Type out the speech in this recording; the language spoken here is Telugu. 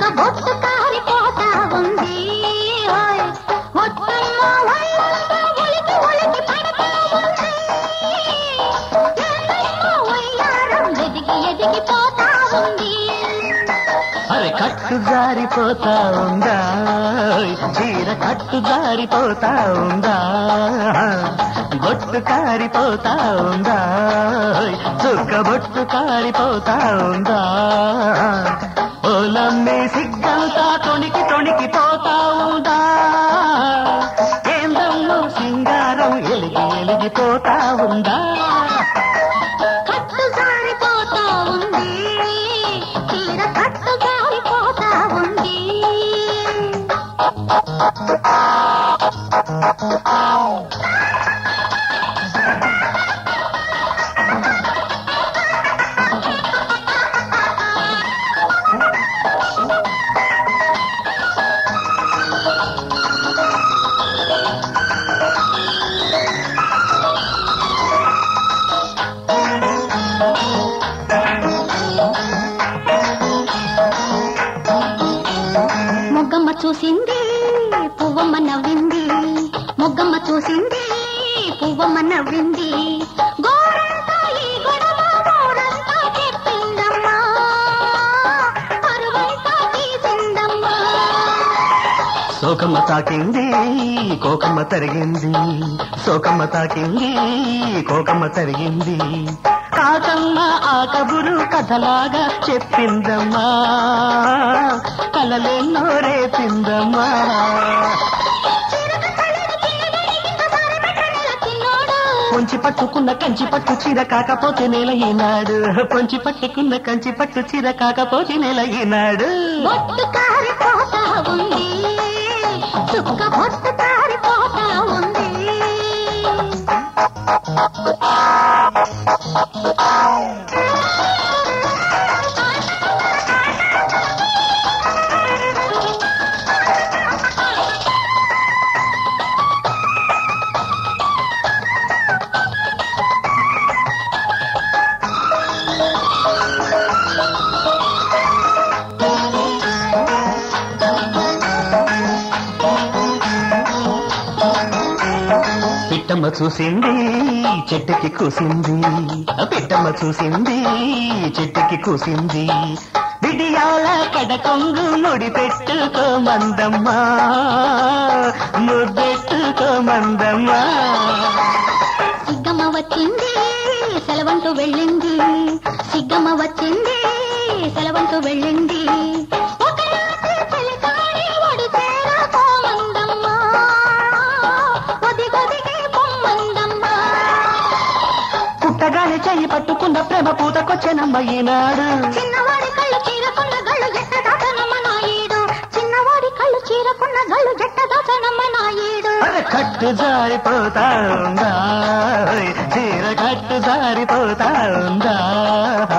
బొట్టు కారిపోతా ఉంది ఓయ్. మొత్తమ్మ ఒళ్ళంతా ఒలికి ఒలికి పడతా ఉంది ఏందమ్మా ఒయ్యారం ఎదిగి ఎదిగిపోతా ఉంది అరే కట్టు జారిపోతా ఉందా చీర కట్టు జారిపోతా ఉందా బొట్టు కారిపోతా ఉందా చుక్క బొట్టు కారిపోతా ఉందా ఓలమ్మే సిగ్గంతా తొణికి తొణికి పోతా ఉందా ఏందమ్మో సింగారం ఎలిగి ఎలిగిపోతా ఉందా కట్టు జారిపోతా ఉంది చీర కట్టు జారిపోతా ఉంది మొగ్గమ్మ చూసింది పువ్వమ్మ నవ్వింది మొగ్గమ్మ చూసింది పువ్వమ్మ నవ్వింది గోరంతా ఈ గొడవ గోరంతా చెప్పిందమ్మా పరువంతా తీసిందమ్మా సోకమ్మ తాకింది కోకమ్మ తరిగింది సోకమ్మ తాకింది కోకమ్మ తరిగింది కాకమ్మ ఆ కబురు కథలాగా చెప్పిందమ్మా కలలెన్నో రేపిందమ్మా చిన్నోడు పొంచి పట్టుకున్న కంచి పట్టు చీర కాకపోతే నెల ఈనాడు పొంచి పట్టుకున్న కంచి పట్టు చీర కాకపోతే నెల ఈనాడు బొట్టు కారిపోతా ఉంది చుక్క బొట్టు కారిపోతా ఉంది పిట్టమ్మ చూసింది చెట్టుకి కూసింది పిట్టమ్మ చూసింది చెట్టుకి కూసింది విడియాల కడకొంగు ముడి పెట్టుకోమందమ్మా ముద్దెట్టుకోమందమ్మా సిగ్గమ్మ వచ్చింది సెలవంటూ వెళ్ళింది సిగ్గమ్మ వచ్చింది సెలవంటూ వెళ్ళింది ఒకనాటి చలికాడి ఒడిసేర పోమందమ్మ. ఒదిగొదిగి పొమ్మందమ్మ. పుట్టగానే చెయ్యి పట్టుకున్న ప్రేమ పూతకొచ్చెనమ్మ ఈనాడు చిన్నవాడి కళ్ళు చీరకున్న గళ్ళు ఎట్టదాసనమ్మ నాయుడు చిన్నవాడి కళ్ళు చీరకున్న గళ్ళు ఎట్టదాసనమ్మ నాయుడు అరే కట్టు జారిపోతా ఉందా చీర కట్టు జారిపోతా ఉందా